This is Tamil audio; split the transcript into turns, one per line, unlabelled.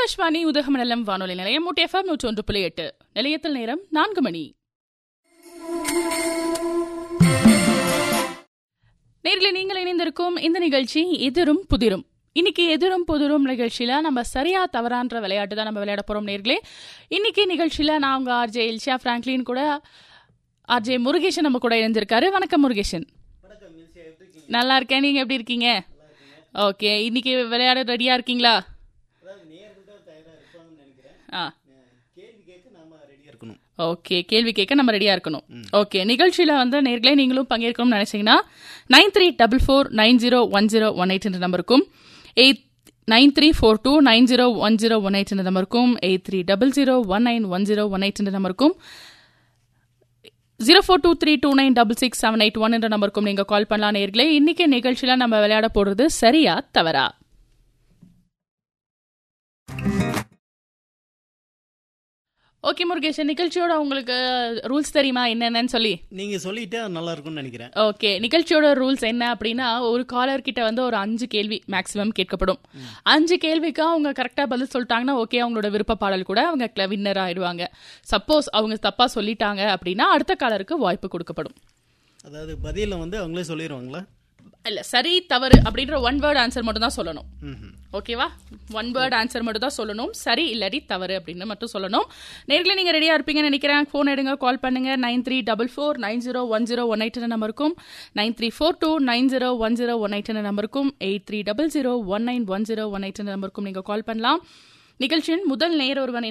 ஆகாஷ்வாணி உதகமண்டலம் வானொலி நிலையம் ஊட்டி எஃப்எம் நூற்றி ஒன்று புள்ளி எட்டு நிலையத்தில் நேரம் நான்கு மணி நேரில் நீங்கள் இணைந்திருக்கும் இந்த நிகழ்ச்சி எதிரும் புதிரும் இன்னைக்கு எதிரும் புதிரும் நிகழ்ச்சியில நம்ம சரியா தவறான்ற விளையாட்டு தான் நம்ம விளையாட போறோம் நேர்களே இன்னைக்கு நிகழ்ச்சியில நான் உங்க ஆர்ஜே இல்ஷா பிராங்க்லின் கூட ஆர்ஜே முருகேஷன் நம்ம கூட இணைஞ்சிருக்காரு வணக்கம் முருகேஷன் நல்லா இருக்கேன் நீங்க எப்படி இருக்கீங்க ஓகே இன்னைக்கு விளையாட ரெடியா இருக்கீங்களா ஆ
இருக்கணும்
ஓகே கேள்வி கேட்க நம்ம ரெடியா இருக்கணும் ஓகே நிகழ்ச்சியில வந்து நேர்களே நீங்களும் பங்கேற்கணும்னு நினைச்சீங்கன்னா nine three double four nine zero one zero one eight என்ற நம்பருக்கும் eight nine three four two nine zero one zero one eight என்ற நம்பருக்கும் eight three double zero one nine one zero one eight என்ற நம்பருக்கும் zero four two three two nine double six seven eight one என்ற நம்பருக்கும் நீங்க கால் பண்ணலாம் நேர்களே இன்னைக்கு நிகழ்ச்சியில நம்ம விளையாட போறது சரியா தவறா ஓகே முருகேஷன் நிகழ்ச்சியோட உங்களுக்கு ரூல்ஸ் தெரியுமா என்னென்னு சொல்லி
நீங்க சொல்லிட்டே அது நல்லா இருக்கும்னு நினைக்கிறேன்
ஓகே நிகழ்ச்சியோட ரூல்ஸ் என்ன அப்படின்னா ஒரு காலர் கிட்ட வந்து ஒரு அஞ்சு கேள்வி மேக்ஸிமம் கேட்கப்படும் அஞ்சு கேள்விக்கு அவங்க கரெக்டா பதில் சொல்லிட்டாங்கன்னா ஓகே அவங்களோட விருப்ப பாடல் கூட அவங்க வின்னர் ஆயிடுவாங்க சப்போஸ் அவங்க தப்பா சொல்லிட்டாங்க அப்படின்னா அடுத்த காலருக்கு வாய்ப்பு கொடுக்கப்படும்
அதாவது பதில வந்து அவங்களே சொல்லிடுவாங்களா
இல்ல சரி தவறு அப்படின்ற ஒன் வேர்ட் ஆன்சர் மட்டும் தான் சொல்லணும்
ம்ஹும்.
ஓகேவா ஒன் வேர்ட் ஆன்சர் மட்டும் தான் சொல்லணும் சரி இல்லாட்டி தவறு அப்படின்னு மட்டும் சொல்லணும் நேர்களை நீங்க ரெடியா இருப்பீங்கன்னு நினைக்கிறேன் ஃபோன் எடுங்க கால் பண்ணுங்க nine three double four nine zero one zero one eight நம்பருக்கும் nine three four two nine zero one zero one eight நம்பருக்கும் eight three double zero one nine one zero one eight நம்பருக்கும் நீங்க கால் பண்ணலாம் நிகழ்ச்சியின் முதல் நேர் ஒருவன்